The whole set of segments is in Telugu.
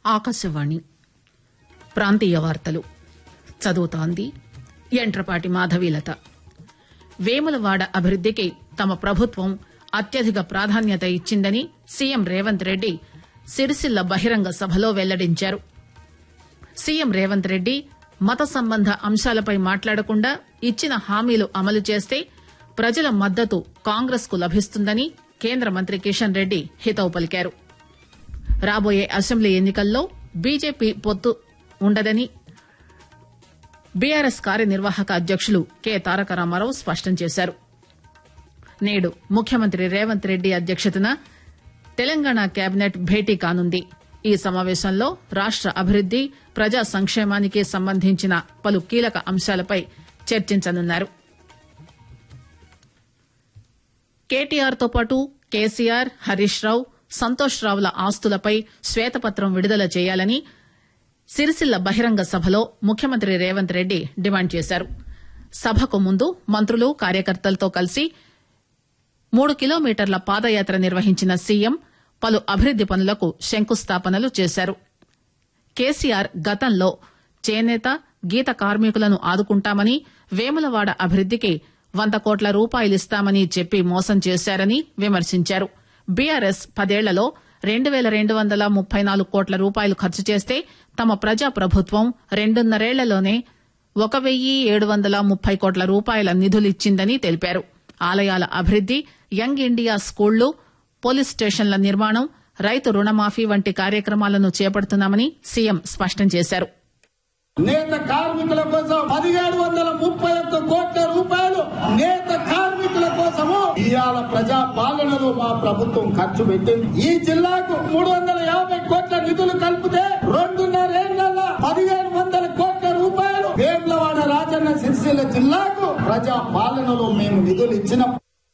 ఆకాశవాణి ప్రాంతీయ వార్తలు చదువుతోంది ఎంట్రపాటి మాధవీలత వేములవాడ అభివృద్దికి తమ ప్రభుత్వం అత్యధిక ప్రాధాన్యత ఇచ్చిందని సీఎం రేవంత్ రెడ్డి సిరిసిల్ల బహిరంగ సభలో వెల్లడించారు సీఎం రేవంత్ రెడ్డి మత సంబంధ అంశాలపై మాట్లాడకుండా ఇచ్చిన హామీలు అమలు చేస్తే ప్రజల మద్దతు కాంగ్రెస్ కు లభిస్తుందని కేంద్ర మంత్రి కిషన్ రెడ్డి హితవు పలికారు రాబోయే అసెంబ్లీ ఎన్నికల్లో బీజేపీ పొత్తు ఉండదని బీఆర్ఎస్ కార్యనిర్వాహక అధ్యకులు కె తారక రామారావు స్పష్టం చేశారు నేడు ముఖ్యమంత్రి రేవంత్ రెడ్డి అధ్యక్షతన తెలంగాణ కేబినెట్ భేటీ కానుంది ఈ సమావేశంలో రాష్ట అభివృద్ది ప్రజా సంక్షేమానికి సంబంధించిన పలు కీలక అంశాలపై చర్చించనున్నారు కేటీఆర్ తో పాటు కేసీఆర్ హరీష్ రావు సంతోష్ రావుల ఆస్తులపై శ్వేతపత్రం విడుదల చేయాలని సిరిసిల్ల బహిరంగ సభలో ముఖ్యమంత్రి రేవంత్ రెడ్డి డిమాండ్ చేశారు సభకు ముందు మంత్రులు కార్యకర్తలతో కలిసి మూడు కిలోమీటర్ల పాదయాత్ర నిర్వహించిన సీఎం పలు అభివృద్ది పనులకు శంకుస్థాపనలు చేశారు కేసీఆర్ గతంలో చేనేత గీత కార్మికులను ఆదుకుంటామని వేములవాడ అభివృద్దికి వంద కోట్ల రూపాయలిస్తామని చెప్పి మోసం చేశారని విమర్శించారు బీఆర్ఎస్ పదేళ్లలో రెండు పేల రెండు వందల ముప్పై నాలుగు కోట్ల రూపాయలు ఖర్చు చేస్తే తమ ప్రజా ప్రభుత్వం రెండున్నరేళ్లలోనే ఒక వెయ్యి ఏడు వందల ముప్పై కోట్ల రూపాయల నిధులిచ్చిందని తెలిపారు ఆలయాల అభివృద్ది యంగ్ ఇండియా స్కూళ్లు పోలీస్ స్టేషన్ల నిర్మాణం రైతు రుణమాఫీ వంటి కార్యక్రమాలను చేపడుతున్నామని సీఎం స్పష్టం చేశారు నేత కార్మికుల కోసం పదిహేడు వందల ముప్పై ఒక్క కోట్ల రూపాయలు నేత కార్మికుల కోసము ఇవాళ ప్రజా పాలనలో మా ప్రభుత్వం ఖర్చు పెట్టింది ఈ జిల్లాకు మూడు వందల యాభై కోట్ల నిధులు కలిపితే రెండున్నరేళ్లలో పదిహేడు వందల కోట్ల రూపాయలు వేములవాడ రాజన్న సిరిసిల్ల జిల్లాకు ప్రజా పాలనలో మేము నిధులు ఇచ్చిన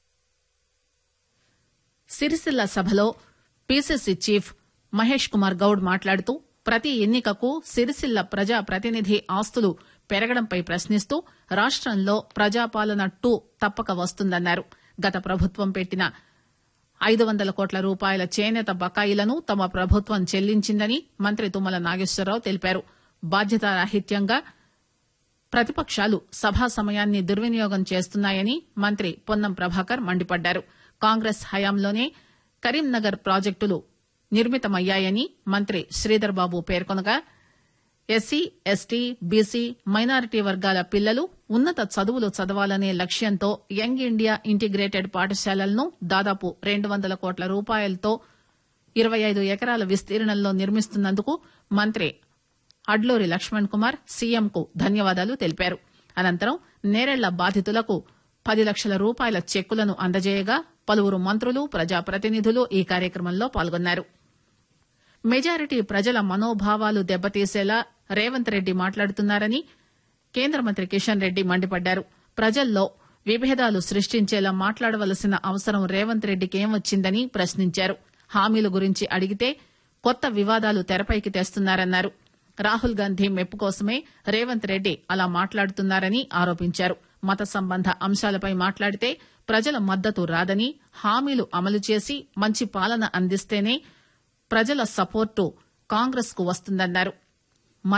సిరిసిల్ల సభలో పీసీసీ చీఫ్ మహేష్ కుమార్ గౌడ్ మాట్లాడుతూ ప్రతి ఎన్నికకు సిరిసిల్ల ప్రజా ప్రతినిధి ఆస్తులు పెరగడంపై ప్రశ్నిస్తూ రాష్టంలో ప్రజాపాలన టూ తప్పక వస్తుందన్నారు గత ప్రభుత్వం పెట్టిన ఐదు వందల కోట్ల రూపాయల చేనేత బకాయిలను తమ ప్రభుత్వం చెల్లించిందని మంత్రి తుమ్మల నాగేశ్వరరావు తెలిపారు బాధ్యతారాహిత్యంగా ప్రతిపక్షాలు సభా సమయాన్ని దుర్వినియోగం చేస్తున్నాయని మంత్రి పొన్నం ప్రభాకర్ మండిపడ్డారు కాంగ్రెస్ హయాంలోనే కరీంనగర్ ప్రాజెక్టులు నిర్మితమయ్యాయని మంత్రి శ్రీధర్ బాబు పేర్కొనగా ఎస్సీ ఎస్టీ బీసీ మైనారిటీ వర్గాల పిల్లలు ఉన్నత చదువులు చదవాలనే లక్ష్యంతో యంగ్ ఇండియా ఇంటిగ్రేటెడ్ పాఠశాలలను దాదాపు రెండు వందల కోట్ల రూపాయలతో ఇరవై ఐదు ఎకరాల విస్తీర్ణంలో నిర్మిస్తున్నందుకు మంత్రి అడ్లూరి లక్ష్మణ్ కుమార్ సీఎంకు ధన్యవాదాలు తెలిపారు అనంతరం నేరెళ్ల బాధితులకు పది లక్షల రూపాయల చెక్కులను అందజేయగా పలువురు మంత్రులు ప్రజాప్రతినిధులు ఈ కార్యక్రమంలో పాల్గొన్నారు మెజారిటీ ప్రజల మనోభావాలు దెబ్బతీసేలా రేవంత్ రెడ్డి మాట్లాడుతున్నారని కేంద్ర మంత్రి కిషన్ రెడ్డి మండిపడ్డారు ప్రజల్లో విభేదాలు సృష్టించేలా మాట్లాడవలసిన అవసరం రేవంత్ రెడ్డికేం వచ్చిందని ప్రశ్నించారు హామీల గురించి అడిగితే కొత్త వివాదాలు తెరపైకి తెస్తున్నారన్నారు రాహుల్ గాంధీ మెప్పు కోసమే రేవంత్ రెడ్డి అలా మాట్లాడుతున్నారని ఆరోపించారు మత సంబంధ అంశాలపై మాట్లాడితే ప్రజల మద్దతు రాదని హామీలు అమలు చేసి మంచి పాలన అందిస్తేనే ప్రజల సపోర్టు కాంగ్రెస్ కు వస్తుందన్నారు